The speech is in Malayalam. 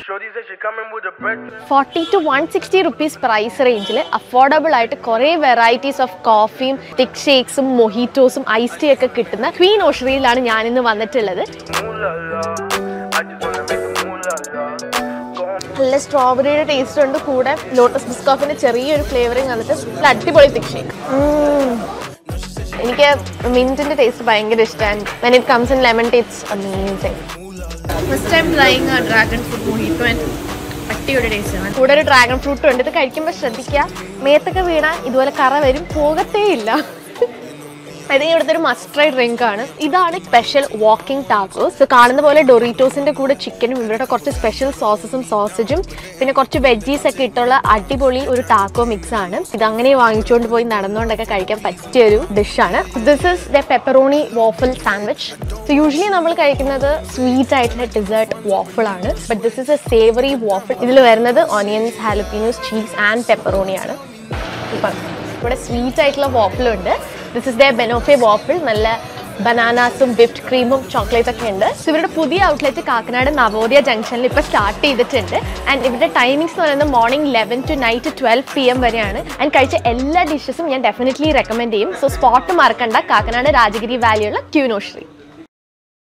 Shorty said she coming with a breakfast. Forty two one sixty rupees price റേഞ്ചിൽ അഫോർഡബിൾ ആയിട്ട് കുറേ വെറൈറ്റീസ് ഓഫ് കോഫിയും തിക് ഷേക്സും മൊഹിറ്റോസും ഐസ് ടീ ഒക്കെ കിട്ടുന്ന ക്വീൻ ഓഷറിയിലാണ് ഞാനിന്ന് വന്നിട്ടുള്ളത് Ooh la la. I just wanna make a moolah la. Go on. നല്ല സ്ട്രോബെറിയുടെ ടേസ്റ്റ് ഉണ്ട് കൂടെ ലോട്ടസ് ബിസ്കോഫിന്റെ ചെറിയൊരു ഫ്ലേവറിങ് വന്നിട്ട് നല്ല അടിപൊളി തിക് ഷേക്ക് എനിക്ക് മിന്റിന്റെ ടേസ്റ്റ് ഭയങ്കര ഇഷ്ടമാണ് when it comes in lemon taste amazing first time trying ആ ഡ്രാഗൺ ഫ്രൂട്ട് മൊഹിറ്റോ അടിപൊളി ടേസ്റ്റ് ആണ് കൂടെ ഒരു ഡ്രാഗൺ ഫ്രൂട്ട് ഉണ്ട് ഇത് കഴിക്കുമ്പോൾ ശ്രദ്ധിക്കുക മേത്തൊക്കെ വീണാൽ ഇതുപോലെ കറ വരും പോകത്തേ ഇല്ല ഇത് ഇവിടുത്തെ ഒരു മസ്റ്റ് ട്രൈ ഡ്രിങ്ക് ആണ് ഇതാണ് സ്പെഷ്യൽ വാക്കിംഗ് ടാക്കോസ് കാണുന്ന പോലെ ഡൊറീറ്റോസിന്റെ കൂടെ ചിക്കനും ഇവരുടെ കുറച്ച് സ്പെഷ്യൽ സോസസും സോസേജും പിന്നെ കുറച്ച് വെജീസ് ഒക്കെ ഇട്ടുള്ള അടിപൊളി ഒരു ടാക്കോ മിക്സ് ആണ് ഇത് അങ്ങനെ വാങ്ങിച്ചുകൊണ്ട് പോയി നടന്നുകൊണ്ടൊക്കെ കഴിക്കാൻ പറ്റിയ ഒരു ഡിഷാണ് this is the pepperoni waffle sandwich so usually നമ്മൾ കഴിക്കുന്നത് സ്വീറ്റ് ആയിട്ടുള്ള ഡിസേർട്ട് വാഫിൾ ആണ് but this is a savoury waffle ഇതിൽ വരുന്നത് onions jalapenos cheese and pepperoni ആണ് ഇപ്പം ഇവിടെ സ്വീറ്റ് ആയിട്ടുള്ള വാഫിൾ ഉണ്ട് this is the banoffee waffle നല്ല ബനാനാസും വിപ്ഡ് ക്രീമും ചോക്ലേറ്റ് ഒക്കെ ഉണ്ട് So, ഇവരുടെ പുതിയ ഔട്ട്ലെറ്റ് കാക്കനാട് നവോദയ ജംഗ്ഷനിൽ ഇപ്പോൾ സ്റ്റാർട്ട് ചെയ്തിട്ടുണ്ട് ആൻഡ് ഇവരുടെ ടൈമിങ്സ് എന്ന് പറയുന്നത് morning eleven to night twelve P M വരെയാണ് ആൻഡ് കഴിച്ച എല്ലാ ഡിഷസും ഞാൻ ഡെഫിനറ്റ്ലി റെക്കമെൻഡ് ചെയ്യും സോ സ്പോട്ട് മറക്കണ്ട കാക്കനാട് രാജഗിരി വാലിയുള്ള ക്യൂനോശ്രീ